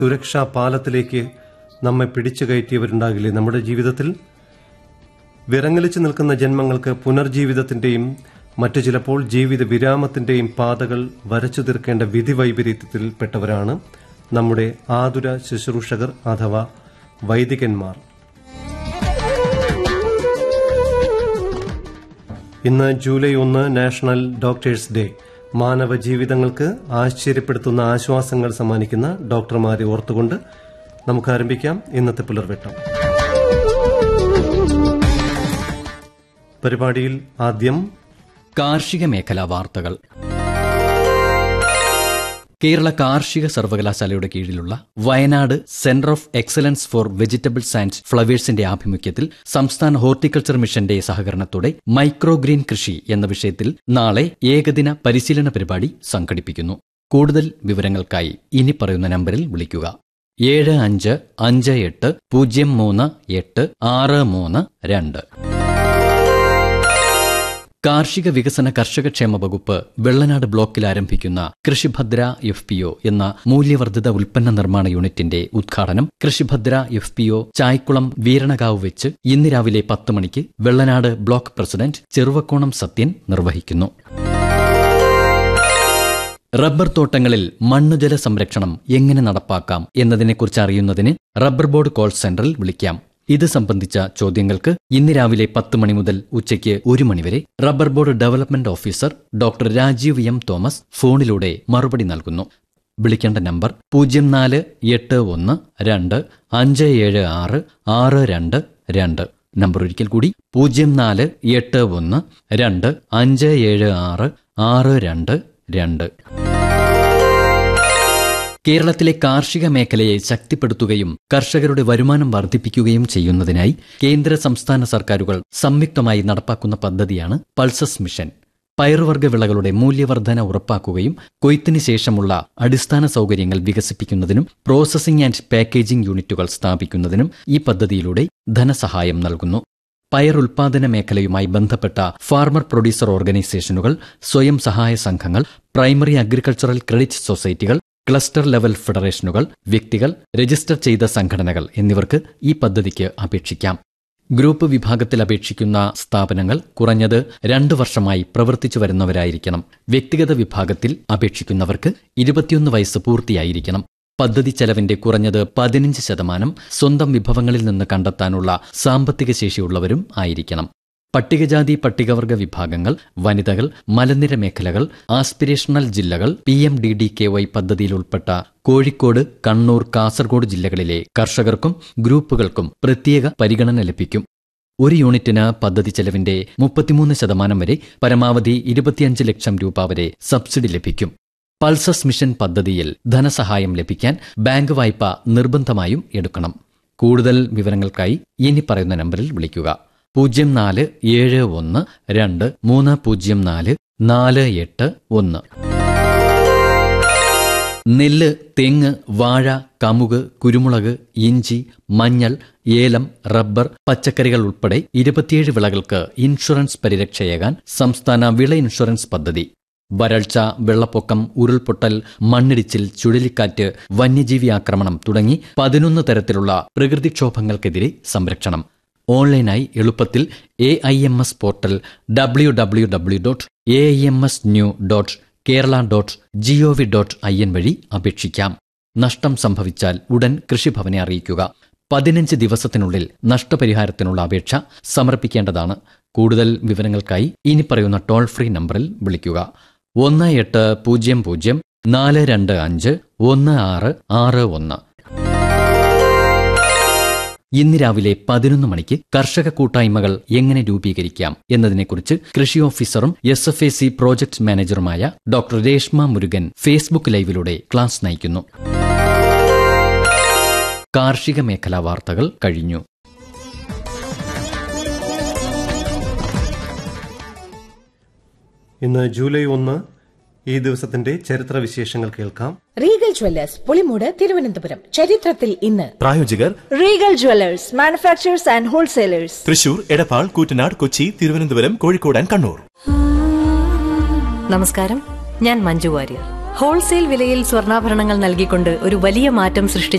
സുരക്ഷാ പാലത്തിലേക്ക് നമ്മെ പിടിച്ചു കയറ്റിയവരുണ്ടാകില്ലേ നമ്മുടെ ജീവിതത്തിൽ വിറങ്ങലിച്ചു നിൽക്കുന്ന ജന്മങ്ങൾക്ക് പുനർജീവിതത്തിന്റെയും മറ്റു ചിലപ്പോൾ ജീവിത വിരാമത്തിന്റെയും പാതകൾ വരച്ചു തീർക്കേണ്ട വിധി വൈപരീത്യത്തിൽപ്പെട്ടവരാണ് നമ്മുടെ ആതുര ശുശ്രൂഷകർ അഥവാ വൈദികന്മാർ ഇന്ന് ജൂലൈ ഒന്ന് നാഷണൽ ഡോക്ടേഴ്സ് ഡേ മാനവ ജീവിതങ്ങൾക്ക് ആശ്ചര്യപ്പെടുത്തുന്ന ആശ്വാസങ്ങൾ സമ്മാനിക്കുന്ന ഡോക്ടർമാരെ ഓർത്തുകൊണ്ട് നമുക്ക് ആരംഭിക്കാം ഇന്നത്തെ പുലർവെട്ടം പരിപാടിയിൽ ആദ്യം കാർഷിക മേഖലാ വാർത്തകൾ കേരള കാർഷിക സർവകലാശാലയുടെ കീഴിലുള്ള Wayanad centre of excellence for vegetables and ഫ്ലവേഴ്സിന്റെ ആഭിമുഖ്യത്തിൽ സംസ്ഥാന ഹോർട്ടിക്കൾച്ചർ മിഷന്റെ സഹകരണത്തോടെ മൈക്രോ ഗ്രീൻ കൃഷി എന്ന വിഷയത്തിൽ നാളെ ഏകദിന പരിശീലന പരിപാടി സംഘടിപ്പിക്കുന്നു കൂടുതൽ വിവരങ്ങൾക്കായി ഇനി പറയുന്ന നമ്പറിൽ വിളിക്കുക ഏഴ് അഞ്ച് അഞ്ച് എട്ട് പൂജ്യം മൂന്ന് എട്ട് ആറ് മൂന്ന് രണ്ട് കാർഷിക വികസന കർഷകക്ഷേമ വകുപ്പ് വെള്ളനാട് ബ്ലോക്കിൽ ആരംഭിക്കുന്ന കൃഷിഭദ്ര എഫ് പി ഒ എന്ന മൂല്യവർദ്ധിത ഉൽപ്പന്ന നിർമ്മാണ യൂണിറ്റിന്റെ ഉദ്ഘാടനം Krishibhadra F P O Chaikkulam Veeranakavu വെച്ച് ഇന്ന് രാവിലെ പത്ത് മണിക്ക് വെള്ളനാട് ബ്ലോക്ക് പ്രസിഡന്റ് ചെറുവക്കോണം സത്യൻ നിർവഹിക്കുന്നു റബ്ബർ തോട്ടങ്ങളിൽ മണ്ണുജല സംരക്ഷണം എങ്ങനെ നടപ്പാക്കാം എന്നതിനെക്കുറിച്ച് അറിയുന്നതിന് റബ്ബർ ബോർഡ് കോൾ സെന്ററിൽ വിളിക്കാം ഇത് സംബന്ധിച്ച ചോദ്യങ്ങൾക്ക് ഇന്ന് രാവിലെ പത്ത് മണി മുതൽ ഉച്ചയ്ക്ക് ഒരു മണിവരെ rubber board development officer doctor Rajeev M Thomas ഫോണിലൂടെ മറുപടി നൽകുന്നു വിളിക്കേണ്ട നമ്പർ പൂജ്യം നാല് എട്ട് ഒന്ന് രണ്ട് അഞ്ച് ഏഴ് ആറ് ആറ് രണ്ട് രണ്ട് നമ്പർ ഒരിക്കൽ കൂടി പൂജ്യം നാല് എട്ട് ഒന്ന് രണ്ട് അഞ്ച് ഏഴ് ആറ് ആറ് രണ്ട് രണ്ട് കേരളത്തിലെ കാർഷിക മേഖലയെ ശക്തിപ്പെടുത്തുകയും കർഷകരുടെ വരുമാനം വർദ്ധിപ്പിക്കുകയും ചെയ്യുന്നതിനായി കേന്ദ്ര സംസ്ഥാന സർക്കാരുകൾ സംയുക്തമായി നടപ്പാക്കുന്ന പദ്ധതിയാണ് പൾസസ് മിഷൻ പയറുവർഗ്ഗ വിളകളുടെ മൂല്യവർധന ഉറപ്പാക്കുകയും കൊയ്ത്തിന് ശേഷമുള്ള അടിസ്ഥാന സൗകര്യങ്ങൾ വികസിപ്പിക്കുന്നതിനും പ്രോസസിംഗ് ആൻഡ് പാക്കേജിംഗ് യൂണിറ്റുകൾ സ്ഥാപിക്കുന്നതിനും ഈ പദ്ധതിയിലൂടെ ധനസഹായം നൽകുന്നു പയർ ഉൽപാദന മേഖലയുമായി ബന്ധപ്പെട്ട ഫാർമർ പ്രൊഡ്യൂസർ ഓർഗനൈസേഷനുകൾ സ്വയം സഹായ സംഘങ്ങൾ പ്രൈമറി അഗ്രികൾച്ചറൽ ക്രെഡിറ്റ് സൊസൈറ്റികൾ ക്ലസ്റ്റർ ലെവൽ ഫെഡറേഷനുകൾ വ്യക്തികൾ രജിസ്റ്റർ ചെയ്ത സംഘടനകൾ എന്നിവർക്ക് ഈ പദ്ധതിക്ക് അപേക്ഷിക്കാം ഗ്രൂപ്പ് വിഭാഗത്തിൽ അപേക്ഷിക്കുന്ന സ്ഥാപനങ്ങൾ കുറഞ്ഞത് രണ്ടു വർഷമായി പ്രവർത്തിച്ചു വരുന്നവരായിരിക്കണം വ്യക്തിഗത വിഭാഗത്തിൽ അപേക്ഷിക്കുന്നവർക്ക് ഇരുപത്തിയൊന്ന് വയസ്സ് പൂർത്തിയായിരിക്കണം പദ്ധതി ചെലവിന്റെ കുറഞ്ഞത് പതിനഞ്ച് ശതമാനം സ്വന്തം വിഭവങ്ങളിൽ നിന്ന് കണ്ടെത്താനുള്ള സാമ്പത്തിക ശേഷിയുള്ളവരും ആയിരിക്കണം പട്ടികജാതി പട്ടികവർഗ വിഭാഗങ്ങൾ വനിതകൾ മലനിര മേഖലകൾ ആസ്പിരേഷണൽ ജില്ലകൾ P M D D K Y പദ്ധതിയിൽ ഉൾപ്പെട്ട കോഴിക്കോട് കണ്ണൂർ കാസർഗോഡ് ജില്ലകളിലെ കർഷകർക്കും ഗ്രൂപ്പുകൾക്കും പ്രത്യേക പരിഗണന ലഭിക്കും ഒരു യൂണിറ്റിന് പദ്ധതി ചെലവിന്റെ മുപ്പത്തിമൂന്ന് ശതമാനം വരെ പരമാവധി ഇരുപത്തിയഞ്ച് ലക്ഷം രൂപ വരെ സബ്സിഡി ലഭിക്കും പൾസസ് മിഷൻ പദ്ധതിയിൽ ധനസഹായം ലഭിക്കാൻ ബാങ്ക് വായ്പ നിർബന്ധമായും എടുക്കണം കൂടുതൽ വിവരങ്ങൾക്കായി ഇനി പറയുന്ന നമ്പറിൽ വിളിക്കുക പൂജ്യം നാല് ഏഴ് ഒന്ന് രണ്ട് മൂന്ന് പൂജ്യം നാല് നാല് എട്ട് ഒന്ന് നെല്ല് തെങ്ങ് വാഴ കമുക് കുരുമുളക് ഇഞ്ചി മഞ്ഞൾ ഏലം റബ്ബർ പച്ചക്കറികൾ ഉൾപ്പെടെ ഇരുപത്തിയേഴ് വിളകൾക്ക് ഇൻഷുറൻസ് പരിരക്ഷയേകാൻ സംസ്ഥാന വിള ഇൻഷുറൻസ് പദ്ധതി വരൾച്ച വെള്ളപ്പൊക്കം ഉരുൾപൊട്ടൽ മണ്ണിടിച്ചിൽ ചുഴലിക്കാറ്റ് വന്യജീവി ആക്രമണം തുടങ്ങി പതിനൊന്ന് തരത്തിലുള്ള പ്രകൃതിക്ഷോഭങ്ങൾക്കെതിരെ സംരക്ഷണം ഓൺലൈനായി എളുപ്പത്തിൽ A I M S portal W W W dot A I M S new dot Kerala dot G O V dot I N വഴി അപേക്ഷിക്കാം നഷ്ടം സംഭവിച്ചാൽ ഉടൻ കൃഷിഭവനെ അറിയിക്കുക പതിനഞ്ച് ദിവസത്തിനുള്ളിൽ നഷ്ടപരിഹാരത്തിനുള്ള അപേക്ഷ സമർപ്പിക്കേണ്ടതാണ് കൂടുതൽ വിവരങ്ങൾക്കായി ഇനി പറയുന്ന ടോൾ ഫ്രീ നമ്പറിൽ വിളിക്കുക ഒന്ന് എട്ട് പൂജ്യം പൂജ്യം നാല് രണ്ട് അഞ്ച് ഒന്ന് ആറ് ആറ് ഒന്ന് ഇന്ന് രാവിലെ പതിനൊന്ന് മണിക്ക് കർഷക കൂട്ടായ്മകൾ എങ്ങനെ രൂപീകരിക്കാം എന്നതിനെക്കുറിച്ച് കൃഷി ഓഫീസറും S F A C project മാനേജറുമായ ഡോക്ടർ രേഷ്മ മുരുകൻ ഫേസ്ബുക്ക് ലൈവിലൂടെ ക്ലാസ് നയിക്കുന്നു കാർഷിക മേഖലാ വാർത്തകൾ കഴിഞ്ഞു ഇന്ന് ജൂലൈ ഒന്ന് ഈ ദിവസത്തിന്റെ ചരിത്ര വിശേഷങ്ങൾ കേൾക്കാം റീഗൽ ജ്വല്ലേഴ്സ് പുളിമൂട് തിരുവനന്തപുരം ചരിത്രത്തിൽ ഇന്ന് പ്രായോജകർ Regal jewellers manufacturers and wholesalers Thrissur Edappal Koottanad Kochi Thiruvananthapuram Kozhikode and Kannur നമസ്കാരം ഞാൻ മഞ്ജു വാര്യർ ഹോൾസെയിൽ വിലയിൽ സ്വർണ്ണാഭരണങ്ങൾ നൽകിക്കൊണ്ട് ഒരു വലിയ മാറ്റം സൃഷ്ടിച്ച